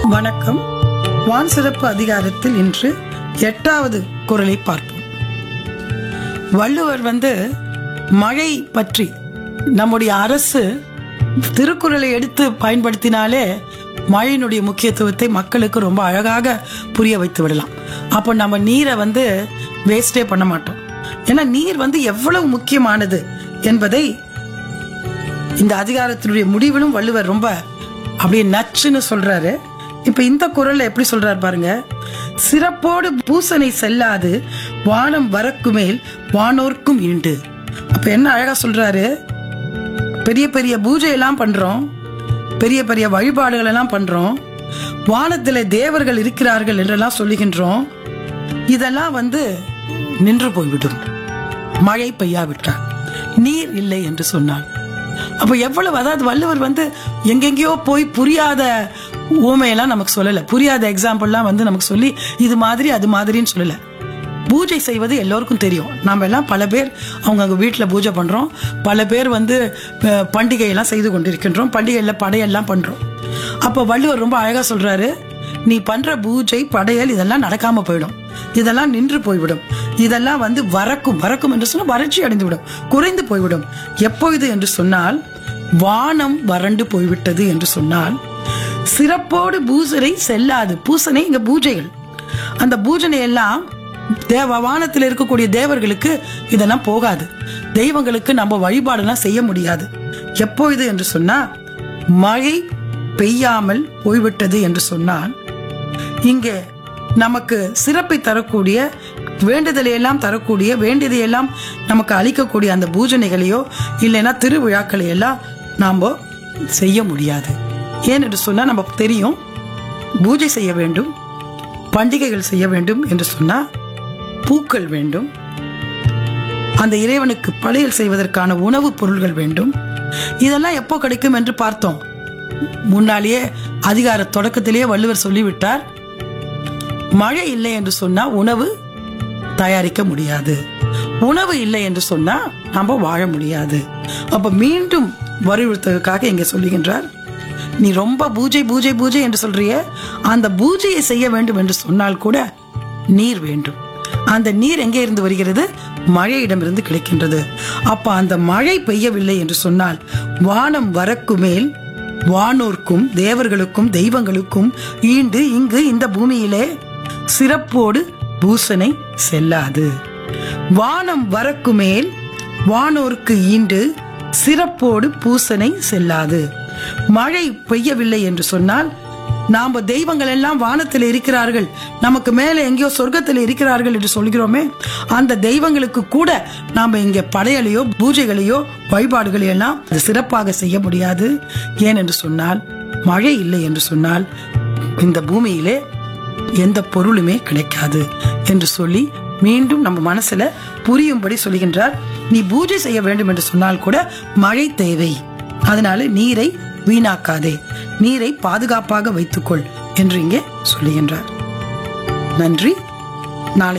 வணக்கம் வான் சிறப்பு அதிகாரத்தில் இன்று எட்டாவது குரலை பார்ப்போம் வள்ளுவர் வந்து மழை பற்றி நம்முடைய அரசு திருக்குறளை எடுத்து பயன்படுத்தினாலே மழையினுடைய முக்கியத்துவத்தை மக்களுக்கு ரொம்ப அழகாக புரிய வைத்து விடலாம் அப்போ நம்ம நீரை வந்து வேஸ்டே பண்ண மாட்டோம் ஏன்னா நீர் வந்து எவ்வளவு முக்கியமானது என்பதை இந்த அதிகாரத்தினுடைய முடிவிலும் வள்ளுவர் ரொம்ப அப்படியே நச்சுன்னு சொல்றாரு இப்ப இந்த குரல்ல எப்படி சொல்றாரு பாருங்க சிறப்போடு பூசனை செல்லாது வானம் வரக்கு மேல் வானோர்க்கும் ஈண்டு அப்ப என்ன அழகா சொல்றாரு பெரிய பெரிய பூஜை எல்லாம் பண்றோம் பெரிய பெரிய வழிபாடுகள் எல்லாம் பண்றோம் வானத்திலே தேவர்கள் இருக்கிறார்கள் என்றெல்லாம் சொல்லுகின்றோம் இதெல்லாம் வந்து நின்று போய்விடும் மழை பெய்யாவிட்டால் நீர் இல்லை என்று சொன்னாள் அப்ப எவ்வளவு அதாவது வள்ளுவர் வந்து எங்கெங்கேயோ போய் புரியாத ஊமையெல்லாம் நமக்கு சொல்லல புரியாத எக்ஸாம்பிள்லாம் வந்து நமக்கு சொல்லி இது மாதிரி அது மாதிரின்னு சொல்லல பூஜை செய்வது எல்லோருக்கும் தெரியும் நாம எல்லாம் பல பேர் அவங்க அங்க வீட்டில் பூஜை பண்றோம் பல பேர் வந்து அஹ், பண்டிகையெல்லாம் செய்து கொண்டிருக்கின்றோம் பண்டிகையில் படையெல்லாம் பண்றோம் அப்போ வள்ளுவர் ரொம்ப அழகா சொல்றாரு நீ பண்ற பூஜை படையல் இதெல்லாம் நடக்காம போயிடும் இதெல்லாம் நின்று போய்விடும் இதெல்லாம் வந்து வரக்கும் வரக்கும் என்று சொன்னால் வறட்சி அடைந்து விடும் குறைந்து போய்விடும் எப்பொழுது என்று சொன்னால் வானம் வறண்டு போய்விட்டது என்று சொன்னால் சிறப்போடு பூசனை செல்லாது பூசனை இங்க பூஜைகள் அந்த பூஜனை எல்லாம் தேவ வானத்தில் இருக்கக்கூடிய தேவர்களுக்கு இதெல்லாம் போகாது தெய்வங்களுக்கு நம்ம வழிபாடெல்லாம் செய்ய முடியாது எப்பொழுது என்று சொன்னா மழை பெய்யாமல் போய்விட்டது என்று சொன்னால் இங்கே நமக்கு சிறப்பை தரக்கூடிய வேண்டுதலை எல்லாம் தரக்கூடிய வேண்டியதையெல்லாம் நமக்கு அளிக்கக்கூடிய அந்த பூஜனைகளையோ இல்லைன்னா திருவிழாக்களை எல்லாம் நாம் செய்ய முடியாது ஏன் என்று சொன்னால் நமக்கு தெரியும் பூஜை செய்ய வேண்டும் பண்டிகைகள் செய்ய வேண்டும் என்று சொன்னால் பூக்கள் வேண்டும் அந்த இறைவனுக்கு படையல் செய்வதற்கான உணவுப் பொருள்கள் வேண்டும் இதெல்லாம் எப்போ கிடைக்கும் என்று பார்த்தோம் முன்னாலேயே அதிகார தொடக்கத்திலேயே வள்ளுவர் சொல்லிவிட்டார் மழை இல்லை என்று சொன்னா உணவு தயாரிக்க முடியாது உணவு இல்லை என்று சொன்னா நாம வாழ முடியாது அப்ப மீண்டும் வலியுறுத்தலுக்காக இங்க சொல்லுகின்றார் நீ ரொம்ப பூஜை பூஜை பூஜை என்று சொல்றியே அந்த பூஜையை செய்ய வேண்டும் என்று சொன்னால் கூட நீர் வேண்டும் அந்த நீர் எங்கே இருந்து வருகிறது மழையிடமிருந்து கிடைக்கின்றது அப்ப அந்த மழை பெய்யவில்லை என்று சொன்னால் வானம் வரக்கு மேல் வானோர்க்கும் தேவர்களுக்கும் தெய்வங்களுக்கும் ஈண்டு இங்கு இந்த பூமியிலே சிறப்போடு பூசனை செல்லாது வானம் வரக்கு மேல் வானோர்க்கு ஈண்டு சிறப்போடு பூசனை செல்லாது மழை பெய்யவில்லை என்று சொன்னால் நாம தெய்வங்கள் எல்லாம் வானத்தில் இருக்கிறார்கள் நமக்கு மேலே எங்கேயோ சொர்க்கத்தில் இருக்கிறார்கள் என்று சொல்கிறோமே அந்த தெய்வங்களுக்கு கூட நாம இங்க படையலையோ பூஜைகளையோ வழிபாடுகளையோ எல்லாம் அது சிறப்பாக செய்ய முடியாது ஏன் என்று சொன்னால் மழை இல்லை என்று சொன்னால் இந்த பூமியிலே எந்த பொருளுமே கிடைக்காது என்று சொல்லி மீண்டும் நம்ம மனசுல புரியும்படி சொல்லுகின்றார் நீ பூஜை செய்ய வேண்டும் என்று சொன்னால் கூட மழை தேவை அதனால நீரை வீணாக்காதே நீரை பாதுகாப்பாக வைத்துக்கொள் என்று இங்கே சொல்லுகின்றார் நன்றி